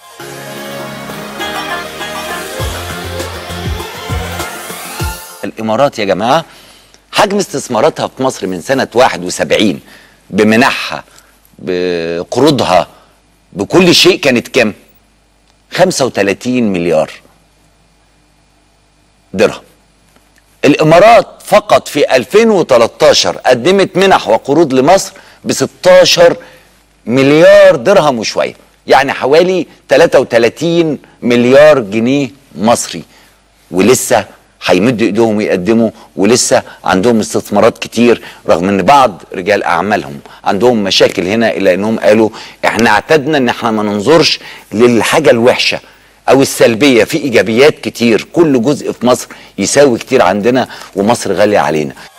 الامارات يا جماعه حجم استثماراتها في مصر من سنه 71 بمنحها بقروضها بكل شيء كانت كام 35 مليار درهم الامارات فقط في 2013 قدمت منح وقروض لمصر ب 16 مليار درهم وشويه يعني حوالي 33 مليار جنيه مصري ولسه هيمدوا ايديهم يقدموا ولسه عندهم استثمارات كتير رغم ان بعض رجال اعمالهم عندهم مشاكل هنا الا انهم قالوا احنا اعتدنا ان احنا ما ننظرش للحاجه الوحشه او السلبيه في ايجابيات كتير كل جزء في مصر يساوي كتير عندنا ومصر غاليه علينا